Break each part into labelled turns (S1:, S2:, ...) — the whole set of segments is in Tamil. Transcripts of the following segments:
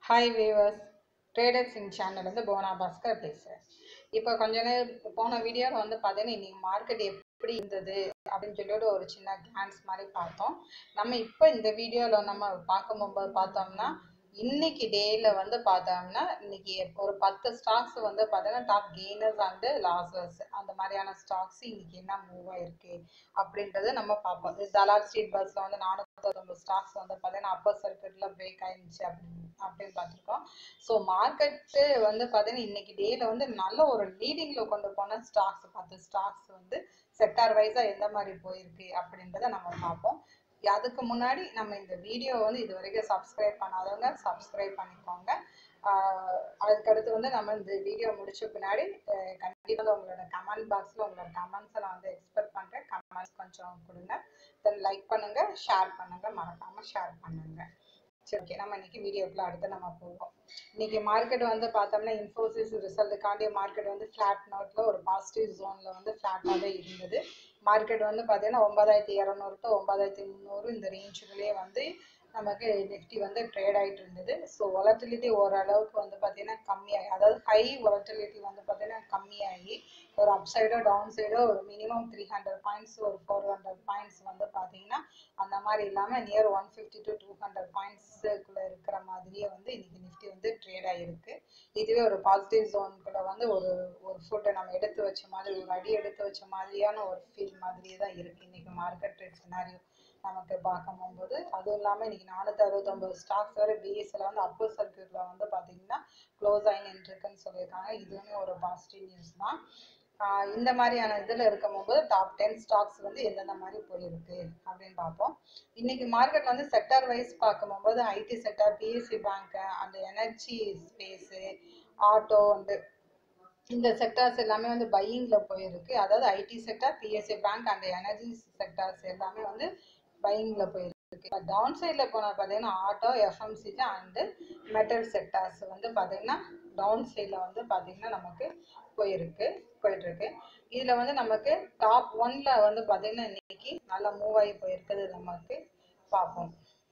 S1: ஹாய் வீவர்ஸ் ட்ரேடர்ஸ் இன் சேனல்லேருந்து புவனா பாஸ்கர் பேசுகிறேன் இப்போ கொஞ்ச நேரம் போன வீடியோவில் வந்து பார்த்தீங்கன்னா இன்னைக்கு மார்க்கெட் எப்படி இருந்தது அப்படின்னு சொல்லிட்டு ஒரு சின்ன கிளான்ஸ் மாதிரி பார்த்தோம் நம்ம இப்போ இந்த வீடியோவில் நம்ம பார்க்கும் போது பார்த்தோம்னா இன்னைக்கு டேயில் வந்து பார்த்தோம்னா இன்னைக்கு ஒரு பத்து ஸ்டாக்ஸ் வந்து பார்த்தீங்கன்னா டாப் கெய்னர்ஸ் அண்டு லாசர்ஸ் அந்த மாதிரியான ஸ்டாக்ஸ் இன்னைக்கு என்ன மூவ் ஆயிருக்கு அப்படின்றத நம்ம பார்ப்போம் இது தலால் ஸ்ட்ரீட் பஸ்ஸில் வந்து நானூற்றொம்பது ஸ்டாக்ஸ் வந்து பார்த்தீங்கன்னா அப்பர் சர்க்கியூட்டில் பிரேக் ஆயிருந்துச்சு அப்படின்னு அப்படின்னு பார்த்துருக்கோம் ஸோ மார்க்கெட்டு வந்து பார்த்தீங்கன்னா இன்னைக்கு டேயில் வந்து நல்ல ஒரு லீடிங்கில் கொண்டு போன ஸ்டாக்ஸ் பத்து ஸ்டாக்ஸ் வந்து செக்டார் வைஸாக எந்த மாதிரி போயிருக்கு அப்படின்றத நம்ம பார்ப்போம் அதுக்கு முன்னாடி நம்ம இந்த வீடியோ வந்து இது வரைக்கும் சப்ஸ்கிரைப் பண்ணாதவங்க சப்ஸ்கிரைப் பண்ணிக்கோங்க ஆஹ் அதுக்கடுத்து வந்து நம்ம இந்த வீடியோ முடிச்ச பின்னாடி கண்டிப்பாக உங்களோட கமெண்ட் பாக்ஸில் உங்களோட கமெண்ட்ஸை நான் வந்து எக்ஸ்பெக்ட் பண்ணுறேன் கமெண்ட்ஸ் கொஞ்சம் கொடுங்க தென் லைக் பண்ணுங்க ஷேர் பண்ணுங்க மறக்காம ஷேர் பண்ணுங்க சரி ஓகே நம்ம இன்னைக்கு வீடியோக்குள்ள அடுத்து நம்ம போவோம் இன்னைக்கு மார்க்கெட் வந்து பார்த்தோம்னா இன்ஃபோசிஸ் ரிசல்ட்டுக்காண்டி மார்க்கெட் வந்து ஃப்ளாட் நோட்ல ஒரு பாசிட்டிவ் ஜோன்ல வந்து ஃப்ளாட்டாக தான் இருந்தது மார்க்கெட் வந்து பார்த்தீங்கன்னா ஒன்பதாயிரத்தி இரநூறு டு ஒன்பதாயிரத்தி முந்நூறு இந்த ரேஞ்சுக்குள்ளேயே வந்து நமக்கு நிஃப்டி வந்து ட்ரேட் ஆகிட்டு இருந்தது ஸோ ஒலட்டிலிட்டி ஓரளவுக்கு வந்து பார்த்தீங்கன்னா கம்மியாகி அதாவது ஹை ஒலட்டிலிட்டி வந்து பார்த்தீங்கன்னா கம்மியாகி ஒரு அப் சைடோ டவுன் சைடோ ஒரு மினிமம் த்ரீ ஹண்ட்ரட் பாயிண்ட்ஸ் ஒரு ஃபோர் ஹண்ட்ரட் பாயிண்ட்ஸ் வந்து பார்த்தீங்கன்னா அந்த மாதிரி இல்லாமல் near one fifty to two hundred பாயிண்ட்ஸுக்குள்ளே இருக்கிற மாதிரியே வந்து இன்னைக்கு நிஃப்டி வந்து ட்ரேட் ஆகிருக்கு இதுவே ஒரு பாசிட்டிவ் ஜோனுக்குள்ள வந்து ஒரு ஒரு ஃபுட்டை நம்ம எடுத்து வச்ச மாதிரி ஒரு அடி எடுத்து வச்ச மாதிரியான ஒரு ஃபீல் மாதிரியே தான் இருக்குது இன்னைக்கு மார்க்கெட் ட்ரேட் சினாரியோ நமக்கு பார்க்கும் போகும்போது அதுவும் இல்லாமல் இன்னைக்கு நானூற்றி அறுபத்தொம்பது ஸ்டாக்ஸ் வரை பிஎஸ்சியில் வந்து அப்பர் சர்க்கியூட்டில் வந்து பார்த்தீங்கன்னா க்ளோஸ் ஆகி நின்றுருக்குன்னு சொல்லியிருக்காங்க இதுவுமே ஒரு பாசிட்டிவ் நியூஸ் தான் ஆஹ் இந்த மாதிரியான இதில் இருக்கும்போது டாப் டென் ஸ்டாக்ஸ் வந்து எந்தெந்த மாதிரி போயிருக்கு அப்படின்னு பார்ப்போம் இன்னைக்கு மார்க்கெட் வந்து செக்டார் வைஸ் பார்க்கும்போது ஐடி செக்டார் பிஎஸ்சி பேங்க் அந்த எனர்ஜி ஸ்பேஸு ஆட்டோ வந்து இந்த செக்டார்ஸ் எல்லாமே வந்து பையிங்கில் போயிருக்கு அதாவது IT sector PSC bank and energy sectors எல்லாமே வந்து பையிங்கில் போயிருக்கு டவுன் சைடில் போனால் பார்த்தீங்கன்னா auto FMCG and metal sectors வந்து பார்த்தீங்கன்னா டவுன் சைடில் வந்து பார்த்தீங்கன்னா நமக்கு போயிருக்கு போயிட்டுருக்கு இதில் வந்து நமக்கு டாப் ஒன்ல வந்து பார்த்தீங்கன்னா இன்னைக்கு நல்லா மூவ் ஆகி போயிருக்குது நமக்கு பார்ப்போம்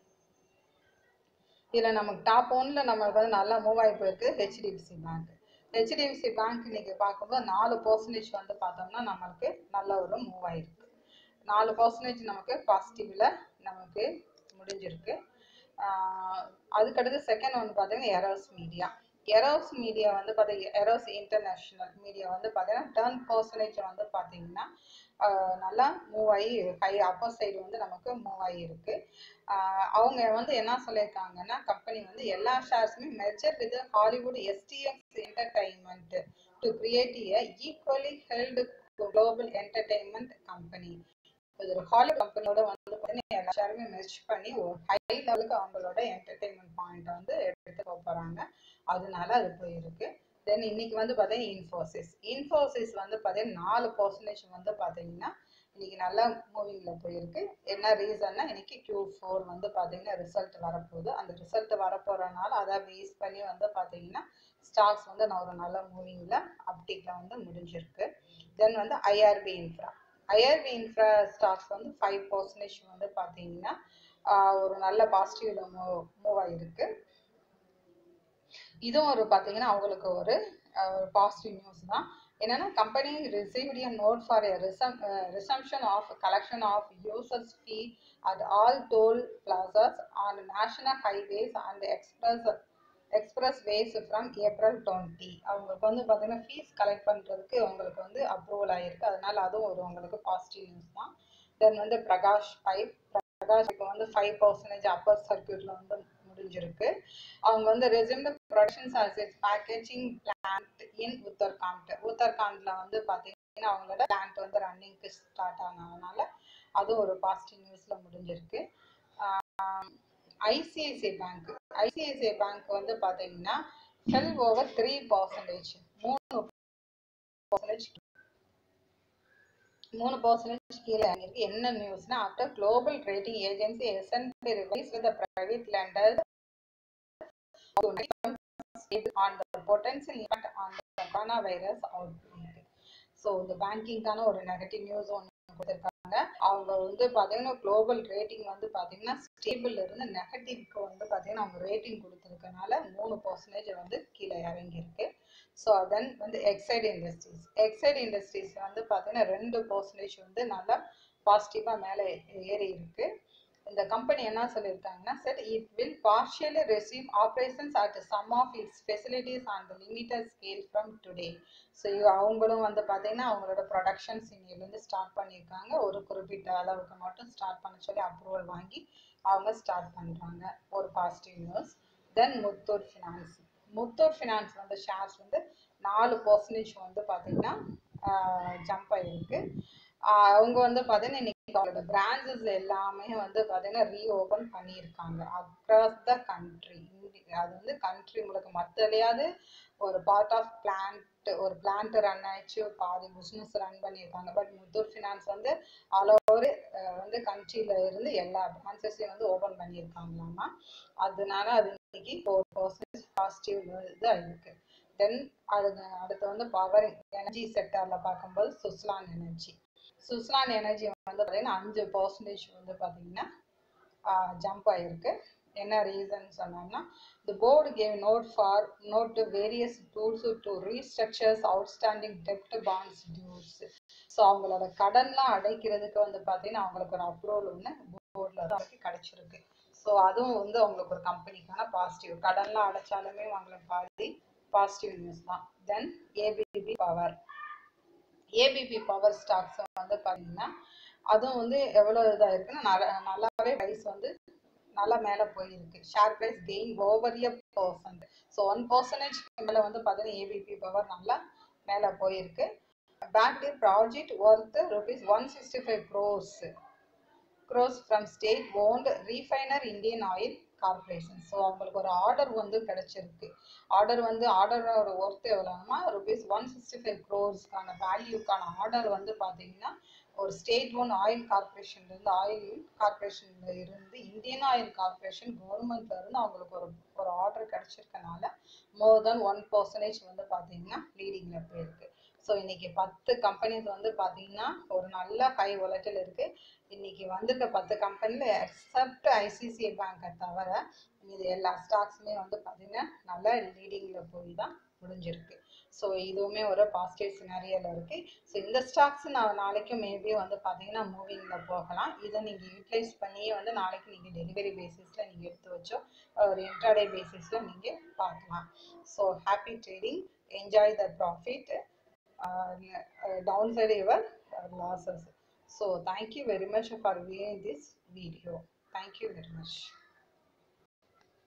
S1: இதில் நமக்கு டாப் ஒன்ல நமக்கு வந்து நல்லா மூவ் ஆகி போயிருக்கு ஹெச்டிஎஃப்சி பேங்க் ஹெச்டிஎஃப்சி பேங்க் இன்னைக்கு பார்க்கும்போது நாலு பர்சன்டேஜ் வந்து பார்த்தோம்னா நம்மளுக்கு நல்ல ஒரு மூவ் ஆயிருக்கு நாலு பர்சன்டேஜ் நமக்கு பாசிட்டிவ்ல நமக்கு முடிஞ்சிருக்கு அதுக்கடுத்து செகண்ட் வந்து பார்த்தீங்கன்னா எரோஸ் மீடியா எரோஸ் மீடியா வந்து பார்த்தீங்க எரோஸ் இன்டர்நேஷ்னல் மீடியா வந்து பார்த்தீங்கன்னா டர்ன் பர்சன்டேஜ் வந்து பார்த்தீங்கன்னா நல்லா மூவ் ஆகி ஹை அப்பர் சைடு வந்து நமக்கு மூவ் ஆகி இருக்கு அவங்க வந்து என்ன சொல்லியிருக்காங்கன்னா கம்பெனி வந்து எல்லா ஷேர்ஸுமே merger with Hollywood STF entertainment to create a equally held global entertainment company ஒரு ஹாலிவுட் கம்பெனியோட வந்து பார்த்தீங்கன்னா எல்லா ஷேருமே மெர்ச் பண்ணி ஒரு ஹை லெவலுக்கு அவங்களோட என்டர்டைன்மெண்ட் பாயிண்ட் வந்து எடுத்து போகிறாங்க அதனால அது போயிருக்கு தென் இன்னைக்கு வந்து பார்த்தீங்கன்னா இன்ஃபோசிஸ் இன்ஃபோசிஸ் வந்து பார்த்தீங்கன்னா நாலு பர்சன்டேஜ் வந்து பார்த்தீங்கன்னா இன்னைக்கு நல்லா மூவிங்கில் போயிருக்கு என்ன ரீசன்னா இன்னைக்கு கியூ ஃபோர் வந்து பார்த்தீங்கன்னா ரிசல்ட் வரப்போகுது அந்த ரிசல்ட் வரப்போகிறனால அதை பேஸ் பண்ணி வந்து பார்த்தீங்கன்னா ஸ்டாக்ஸ் வந்து நான் ஒரு நல்ல மூவிங்கில் அப்டிக்கில் வந்து முடிஞ்சிருக்கு தென் வந்து IRB infra IRB infra stocks வந்து ஃபைவ் பர்சன்டேஜ் வந்து பார்த்தீங்கன்னா ஒரு நல்ல பாசிட்டிவ்ல மூவ் மூவ் ஆகிருக்கு இதுவும் ஒரு பார்த்தீங்கன்னா அவங்களுக்கு ஒரு பாசிட்டிவ் நியூஸ் தான் என்னன்னா company received a note for a ரிசம் resumption of collection of users fee at all toll plazas on national highways and express expressways from April twenty அவங்களுக்கு வந்து பார்த்தீங்கன்னா ஃபீஸ் கலெக்ட் பண்ணுறதுக்கு அவங்களுக்கு வந்து அப்ரூவல் ஆகிருக்கு அதனால அதுவும் ஒரு அவங்களுக்கு பாசிட்டிவ் நியூஸ் தான் தென் வந்து பிரகாஷ் பைப் பிரகாஷ் இப்போ வந்து ஃபைவ் பர்சன்டேஜ் அப்பர் சர்க்கியூட்டில் வந்து முடிஞ்சிருக்கு அவங்க வந்து resumed production service packaging plant in Uttarakhand உத்தர்காண்ட்ல வந்து பார்த்தீங்கன்னா அவங்களோட பிளான்ட் வந்து ரன்னிங்க்கு ஸ்டார்ட் ஆனதுனால அதுவும் ஒரு பாசிட்டிவ் நியூஸில் முடிஞ்சிருக்கு ஐசிஐசிஐ பேங்க் ஐசிஐசிஐ பேங்க் வந்து பார்த்தீங்கன்னா ஃபெல் ஓவர் த்ரீ பர்சன்டேஜ் மூணு பர்சன்டேஜ் மூணு பர்சன்டேஜ் கீழே இருக்கு என்ன நியூஸ்னா after global rating agency S and P revise with private lender on the potential impact on the corona virus out so இந்த பேங்கிங்கான ஒரு நெகட்டிவ் நியூஸ் ஒன்று கொடுத்துருக்காங்க இருக்காங்க அவங்க வந்து பார்த்தீங்கன்னா குளோபல் ரேட்டிங் வந்து பார்த்தீங்கன்னா ஸ்டேபிள் இருந்து நெகட்டிவ்க்கு வந்து பார்த்தீங்கன்னா அவங்க ரேட்டிங் கொடுத்துருக்கனால மூணு பர்சன்டேஜ் வந்து கீழே இறங்கியிருக்கு ஸோ தென் வந்து எக்ஸைட் இண்டஸ்ட்ரீஸ் எக்ஸைட் இண்டஸ்ட்ரீஸ் வந்து பார்த்தீங்கன்னா ரெண்டு பர்சன்டேஜ் வந்து நல்லா பாசிட்டிவாக மேலே ஏறி இருக்கு இந்த கம்பெனி என்ன சொல்லியிருக்காங்கன்னா sir it will partially resume operations at some of its facilities on the limited scale from today so அவங்களும் வந்து பார்த்தீங்கன்னா அவங்களோட ப்ரொடக்ஷன்ஸ் இன்னிலேருந்து ஸ்டார்ட் பண்ணியிருக்காங்க ஒரு குறிப்பிட்ட அளவுக்கு மட்டும் ஸ்டார்ட் பண்ண சொல்லி அப்ரூவல் வாங்கி அவங்க ஸ்டார்ட் பண்ணுறாங்க ஒரு positive news then Muthoot finance Muthoot finance வந்து ஷேர்ஸ் வந்து நாலு பர்சன்டேஜ் வந்து பார்த்தீங்கன்னா ஜம்ப் ஆகிருக்கு அவங்க வந்து பார்த்தீங்கன்னா இன்னைக்கு அவங்களோட பிரான்ச்சஸ் எல்லாமே வந்து பார்த்தீங்கன்னா ரீஓபன் பண்ணியிருக்காங்க அக்ராஸ் த கண்ட்ரி அது வந்து கண்ட்ரி முழுக்க மற்றலையாவது ஒரு பார்ட் ஆஃப் பிளான்ட் ஒரு பிளான்ட் ரன் ஆயிடுச்சு பாதி பிஸ்னஸ் ரன் பண்ணியிருக்காங்க பட் முத்தூர் ஃபினான்ஸ் வந்து ஆல் ஓவர் வந்து கண்ட்ரியில் இருந்து எல்லா பிரான்ச்சஸையும் வந்து ஓப்பன் பண்ணியிருக்காங்களாமா அதனால அது இன்னைக்கு ஃபோர் பர்சன்ட் பாசிட்டிவ் இதாக இருக்குது தென் அடுத்து அடுத்து வந்து பவர் எனர்ஜி செக்டரில் பார்க்கும்போது சுஸ்லான் எனர்ஜி சுஸ்லான் எனர்ஜி வந்து பார்த்தீங்கன்னா அஞ்சு பர்சன்டேஜ் வந்து பார்த்தீங்கன்னா ஜம்ப் ஆகிருக்கு என்ன ரீசன் சொன்னோம்னா the board gave note for note to various tools to restructures outstanding டெப்ட் பாண்ட்ஸ் டியூஸ் ஸோ அவங்களோட கடன்லாம் அடைக்கிறதுக்கு வந்து பார்த்தீங்கன்னா அவங்களுக்கு ஒரு அப்ரூவல் ஒன்று போர்டில் வரைக்கும் கிடைச்சிருக்கு ஸோ அதுவும் வந்து அவங்களுக்கு ஒரு கம்பெனிக்கான பாசிட்டிவ் கடன்லாம் அடைச்சாலுமே அவங்களுக்கு பாதி பாசிட்டிவ் நியூஸ் தான் then ABB power ABB power stocks வந்து பார்த்தீங்கன்னா அதுவும் வந்து எவ்வளோ இதாக இருக்குன்னா நல்ல நல்லாவே ப்ரைஸ் வந்து நல்லா மேலே போயிருக்கு share price gain over a percent so one percentage மேலே வந்து பார்த்தீங்கன்னா ஏபிபி பவர் நல்லா மேலே போயிருக்கு bank project worth rupees one sixty five crores crores from state owned refiner Indian oil corporation so அவங்களுக்கு ஒரு ஆர்டர் வந்து கிடைச்சிருக்கு ஆர்டர் வந்து ஆர்டரோட ஒர்த் எவ்வளோனா ருபீஸ் ஒன் சிக்ஸ்டி ஃபைவ் க்ரோர்ஸ்க்கான வேல்யூக்கான ஆர்டர் வந்து பார்த்தீங்கன்னா ஒரு ஸ்டேட் ஒன் ஆயில் கார்பரேஷன்லேருந்து ஆயில் கார்பரேஷன்ல இருந்து இந்தியன் ஆயில் கார்பரேஷன் கவர்மெண்ட்ல இருந்து அவங்களுக்கு ஒரு ஒரு ஆர்டர் கிடைச்சிருக்கனால மோர் தென் ஒன் பர்சன்டேஜ் வந்து பார்த்தீங்கன்னா லீடிங்கில் போயிருக்கு ஸோ இன்னைக்கு பத்து கம்பெனிஸ் வந்து பார்த்தீங்கன்னா ஒரு நல்ல ஹை ஒலட்டில் இருக்கு இன்னைக்கு வந்திருக்க பத்து கம்பெனியில் எக்ஸப்ட் ஐசிசிஐ பேங்கை தவிர இது எல்லா ஸ்டாக்ஸுமே வந்து பார்த்தீங்கன்னா நல்ல லீடிங்கில் போய் தான் முடிஞ்சிருக்கு ஸோ இதுவுமே ஒரு பாசிட்டிவ் சினாரியில் இருக்கு ஸோ இந்த ஸ்டாக்ஸ் நான் நாளைக்கு மேபி வந்து பார்த்தீங்கன்னா மூவிங்கில் போகலாம் இதை நீங்கள் யூட்டிலைஸ் பண்ணியே வந்து நாளைக்கு நீங்கள் டெலிவரி பேசிஸில் நீங்கள் எடுத்து வச்சோ ஒரு இன்ட்ராடே பேசிஸில் நீங்கள் பார்க்கலாம் so happy trading enjoy the profit downside your uh, losses. So thank you very much for viewing this video. Thank you very much.